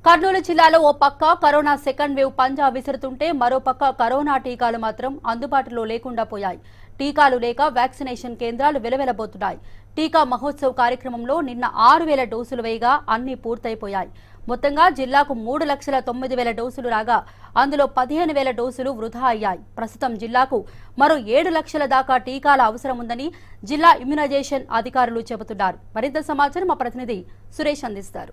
కర్నూలు జిల్లాలో ఓ పక్క కరోనా సెకండ్ వేవ్ పంజా విసురుతుంటే మరో పక్క కరోనా టీకాలు మాత్రం అందుబాటులో లేకుండా పోయాయి టీకాలు లేక వ్యాక్సినేషన్ కేంద్రాలు వెలవెలబోతున్నాయి టీకా మహోత్సవ్ కార్యక్రమంలో నిన్న ఆరు వేల డోసులు వేయగా అన్ని పూర్తయిపోయాయి మొత్తంగా జిల్లాకు మూడు లక్షల తొమ్మిది వేల డోసులు రాగా అందులో పదిహేను వేల డోసులు వృధా అయ్యాయి ప్రస్తుతం జిల్లాకు మరో ఏడు లక్షల దాకా టీకాల అవసరం ఉందని జిల్లా ఇమ్యునైజేషన్ అధికారులు చెబుతున్నారు మరింత సమాచారం మా ప్రతినిధి సురేష్ అందిస్తారు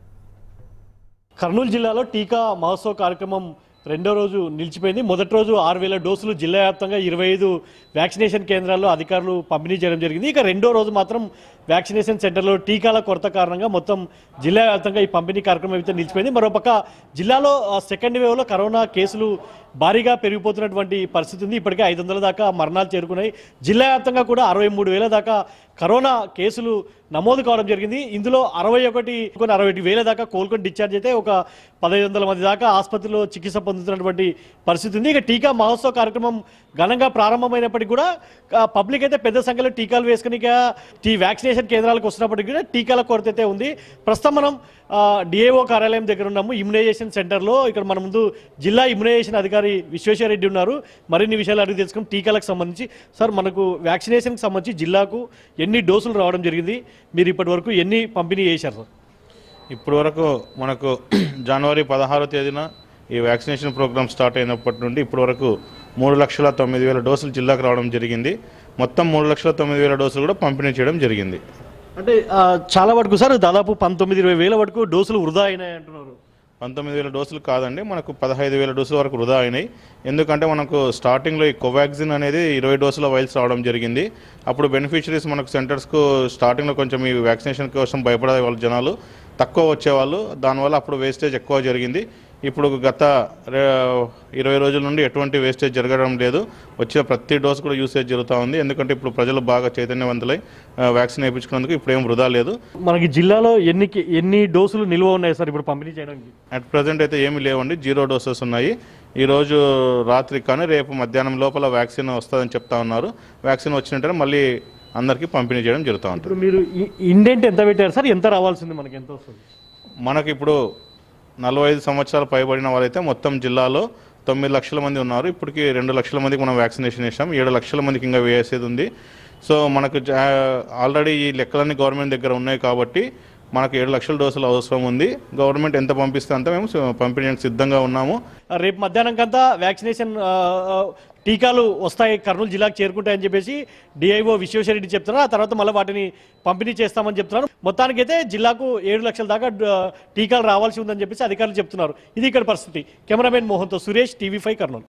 కర్నూలు జిల్లాలో టీకా మహోత్సవ కార్యక్రమం రెండో రోజు నిలిచిపోయింది మొదటి రోజు ఆరు వేల డోసులు జిల్లా వ్యాప్తంగా ఇరవై ఐదు వ్యాక్సినేషన్ కేంద్రాల్లో అధికారులు పంపిణీ చేయడం జరిగింది ఇక రెండో రోజు మాత్రం వ్యాక్సినేషన్ సెంటర్లో టీకాల కొరత కారణంగా మొత్తం జిల్లా వ్యాప్తంగా ఈ పంపిణీ కార్యక్రమం అయితే నిలిచిపోయింది మరోపక్క జిల్లాలో ఆ, సెకండ్ వేవ్లో కరోనా కేసులు భారీగా పెరిగిపోతున్నటువంటి పరిస్థితి ఉంది ఇప్పటికే ఐదు వందల దాకా మరణాలు చేరుకున్నాయి జిల్లా వ్యాప్తంగా కూడా అరవై మూడు వేల దాకా కరోనా కేసులు నమోదు కావడం జరిగింది ఇందులో అరవై ఒకటి కొన్ని అరవై వేల దాకా కోలుకొని డిశ్చార్జ్ అయితే ఒక పదహైదు వందల మంది దాకా ఆసుపత్రిలో చికిత్స పొందుతున్నటువంటి పరిస్థితి ఉంది ఇక టీకా మహోత్సవ కార్యక్రమం ఘనంగా ప్రారంభమైనప్పటికీ కూడా ఆ, పబ్లిక్ అయితే పెద్ద సంఖ్యలో టీకాలు వేసుకుని ఇక ఈ వ్యాక్సినేషన్ కేంద్రాలకు వస్తున్నప్పటికీ కూడా టీకాల కొరత అయితే ఉంది ప్రస్తుతం మనం డిఏఓ కార్యాలయం దగ్గర ఉన్నాము ఇమ్యునైజేషన్ సెంటర్లో ఇక్కడ మన ముందు జిల్లా ఇమ్యునైజేషన్ అధికారి విశ్వేశ్వర రెడ్డి ఉన్నారు మరిన్ని విషయాలు అడిగి తెలుసుకుని టీకాలకు సంబంధించి సార్ మనకు వ్యాక్సినేషన్కి సంబంధించి జిల్లాకు ఎన్ని డోసులు రావడం జరిగింది మీరు ఇప్పటి వరకు ఎన్ని పంపిణీ చేశారు సార్ ఇప్పటి వరకు మనకు జనవరి పదహారో తేదీన ఈ వ్యాక్సినేషన్ ప్రోగ్రామ్ స్టార్ట్ అయినప్పటి నుండి ఇప్పటి వరకు మూడు లక్షల తొమ్మిది వేల డోసులు జిల్లాకు రావడం జరిగింది మొత్తం మూడు లక్షల తొమ్మిది వేల డోసులు కూడా పంపిణీ చేయడం జరిగింది అంటే ఆ, చాలా వరకు సార్ దాదాపు పంతొమ్మిది ఇరవై వేల వరకు డోసులు వృధా అయినాయి అంటున్నారు పంతొమ్మిది వేల డోసులు కాదండి మనకు పదహైదు వేల డోసుల వరకు వృధా అయినాయి ఎందుకంటే మనకు స్టార్టింగ్లో ఈ కోవాక్సిన్ అనేది ఇరవై డోసుల వైల్స్ రావడం జరిగింది అప్పుడు బెనిఫిషరీస్ మనకు సెంటర్స్కు స్టార్టింగ్లో కొంచెం ఈ వ్యాక్సినేషన్ కోసం భయపడే వాళ్ళ జనాలు తక్కువ వచ్చేవాళ్ళు దానివల్ల అప్పుడు వేస్టేజ్ ఎక్కువ జరిగింది ఇప్పుడు గత రే- ఇరవై రోజుల నుండి ఎటువంటి వేస్టేజ్ జరగడం లేదు వచ్చే ప్రతి డోసు కూడా యూసేజ్ జరుగుతూ ఉంది ఎందుకంటే ఇప్పుడు ప్రజలు బాగా చైతన్యవంతులై ఆ, వ్యాక్సిన్ వేయించుకున్నందుకు ఇప్పుడు ఏం వృధా లేదు మనకి జిల్లాలో ఎన్ని ఎన్ని డోసులు నిల్వ ఉన్నాయి సార్ ఇప్పుడు పంపిణీ చేయడానికి అట్ ప్రజెంట్ అయితే ఏమీ లేవండి జీరో డోసెస్ ఉన్నాయి ఈరోజు రాత్రి కానీ రేపు మధ్యాహ్నం లోపల వ్యాక్సిన్ వస్తుందని చెప్తా ఉన్నారు వ్యాక్సిన్ వచ్చినట్టే మళ్ళీ అందరికీ పంపిణీ చేయడం జరుగుతూ ఉంటుంది ఇప్పుడు మీరు ఇండెంట్ ఎంత పెట్టారు సార్ ఎంత రావాల్సింది మనకి ఎంత వస్తుంది మనకి ఇప్పుడు నలభై ఐదు సంవత్సరాలు పైబడిన వాళ్ళైతే మొత్తం జిల్లాలో తొమ్మిది లక్షల మంది ఉన్నారు ఇప్పటికి రెండు లక్షల మందికి మనం వ్యాక్సినేషన్ వేసాం ఏడు లక్షల మందికి ఇంకా వేసేది ఉంది సో మనకు జా- ఆల్రెడీ ఈ లెక్కలన్నీ గవర్నమెంట్ దగ్గర ఉన్నాయి కాబట్టి మనకు ఏడు లక్షల డోసులు అవసరం ఉంది గవర్నమెంట్ ఎంత పంపిస్తే అంత మేము పంపించడానికి సిద్ధంగా ఉన్నాము ఆ, రేపు మధ్యాహ్నంకంతా వ్యాక్సినేషన్ ఆ, ఆ, టీకాలు వస్తాయి కర్నూలు జిల్లాకు చేరుకుంటాయని చెప్పేసి డిఐఓ విశ్వేశ్వరరెడ్డి చెప్తున్నారు ఆ తర్వాత మళ్ళీ వాటిని పంపిణీ చేస్తామని చెప్తున్నారు మొత్తానికైతే జిల్లాకు ఏడు లక్షల దాకా ఆ, టీకాలు రావాల్సి ఉందని చెప్పేసి అధికారులు చెప్తున్నారు ఇది ఇక్కడ పరిస్థితి కెమెరామెన్ మోహన్తో సురేష్ టీవీ ఫైవ్ కర్నూలు